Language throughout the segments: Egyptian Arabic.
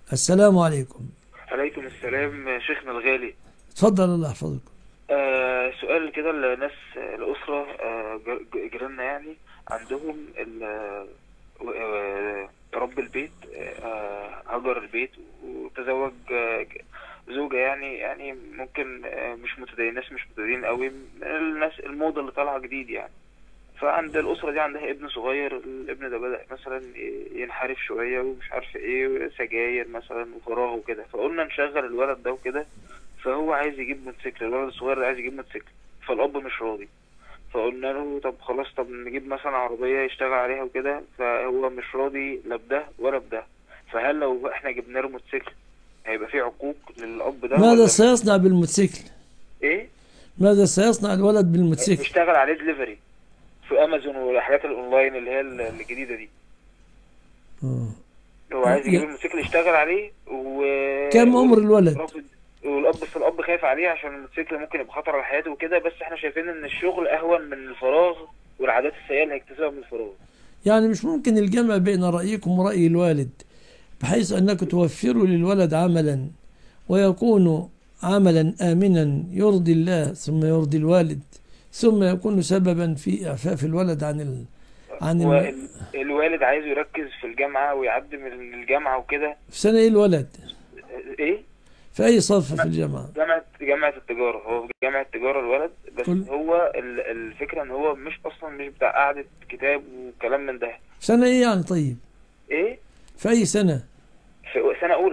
السلام عليكم عليكم السلام شيخنا الغالي تفضل الله يحفظكم آه سؤال كده لناس الأسرة آه جر- جيراننا يعني عندهم ال- آه، رب البيت آه هجر البيت وتزوج آه، زوجة يعني يعني ممكن آه، مش متدين ناس مش متدين قوي من الناس الموضة اللي طالعة جديد يعني فعند الأسرة دي عندها ابن صغير الابن ده بدأ مثلا ينحرف شوية ومش عارف ايه سجاير مثلا وفراغ وكده فقلنا نشغل الولد ده وكده فهو عايز يجيب موتوسيكل الولد الصغير ده عايز يجيب موتوسيكل فالأب مش راضي فقلنا له طب خلاص طب نجيب مثلا عربية يشتغل عليها وكده فهو مش راضي لا بده ولا بده فهل لو احنا جبنا له موتوسيكل هيبقى في عقوق للأب ده ماذا ولا سيصنع بالموتوسيكل ايه؟ ماذا سيصنع الولد بالموتوسيكل نشتغل عليه دليفري في امازون والحاجات الاونلاين اللي هي الجديده دي آه. هو عايز يجيب يا- الموتوسيكل يشتغل عليه و كم عمر الولد والأب- والاب بس الاب خايف عليه عشان الموتوسيكل ممكن يبقى خطر على حياته وكده بس احنا شايفين ان الشغل اهون من الفراغ والعادات السيئه اللي هيكتسبها من الفراغ يعني مش ممكن الجمع بين رأيكم ورأي الوالد بحيث أنك توفروا للولد عملا ويكون عملا آمنا يرضي الله ثم يرضي الوالد ثم يكون سببا في إعفاف الولد عن ال... عن هو ال... ال- الوالد عايز يركز في الجامعه ويعدي من الجامعه وكده في سنة إيه الولد ايه في أي صف في الجامعة جامعه جامعه التجاره هو في جامعه التجاره الولد بس كل- هو ال- الفكره ان هو مش اصلا مش بتاع قعده كتاب وكلام من ده في سنة إيه يعني طيب ايه في أي سنة في سنه اولى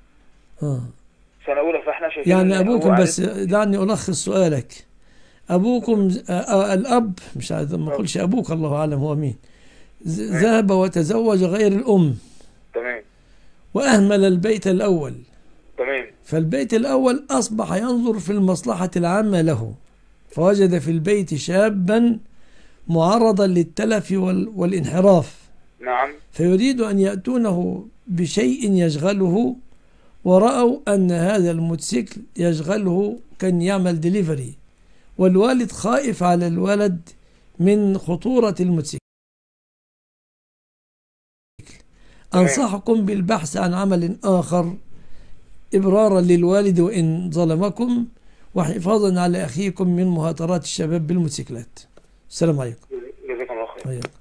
آه. سنه اولى فاحنا شايفين يعني إن هو أبوكم عايز- بس دعني ألخص سؤالك أبوكم آه، آه، الأب مش عايز ما أقولش أبوك الله أعلم هو مين ز- ذهب وتزوج غير الأم تمام وأهمل البيت الأول تمام فالبيت الأول أصبح ينظر في المصلحة العامة له فوجد في البيت شابا معرضا للتلف وال- والانحراف نعم فيريد أن يأتونه بشيء يشغله ورأوا أن هذا الموتوسيكل يشغله كان يعمل ديليفري والوالد خائف على الولد من خطورة الموتوسيكل أنصحكم بالبحث عن عمل آخر إبرارا للوالد وإن ظلمكم وحفاظا على أخيكم من مهاترات الشباب بالموتوسيكلات السلام عليكم جزاكم الله خير أيوة.